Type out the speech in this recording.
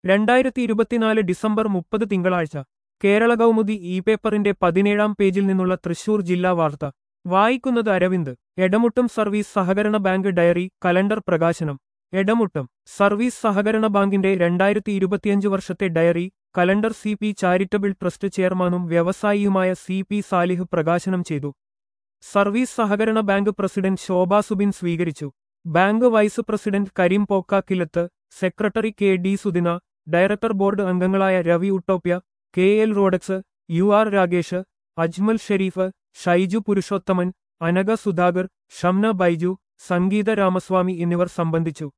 രണ്ടായിരത്തി ഇരുപത്തിനാല് ഡിസംബർ മുപ്പത് തിങ്കളാഴ്ച കേരള കൗമുദി ഇ പേപ്പറിന്റെ പതിനേഴാം പേജിൽ നിന്നുള്ള തൃശൂർ ജില്ലാ വാർത്ത വായിക്കുന്നത് അരവിന്ദ് എടമുട്ടം സർവീസ് സഹകരണ ബാങ്ക് ഡയറി കലണ്ടർ പ്രകാശനം എടമുട്ടം സർവീസ് സഹകരണ ബാങ്കിന്റെ രണ്ടായിരത്തി ഇരുപത്തിയഞ്ച് വർഷത്തെ diary calendar C P charitable trust ചെയർമാനും വ്യവസായിയുമായ സി പി സാലിഹ് പ്രകാശനം ചെയ്തു സർവീസ് സഹകരണ ബാങ്ക് പ്രസിഡന്റ് ശോഭാ സുബിൻ സ്വീകരിച്ചു bank vice president Kareem Pokkakkilath secretary K D Sudina director board അംഗങ്ങളായ Ravi Utopia K L Rodax U R Ragesh Ajmal Sherif Shaiju Purushothaman Anagha Sudhakar Shamna Baiju Sangeetha Ramaswamy എന്നിവർ സംബന്ധിച്ചു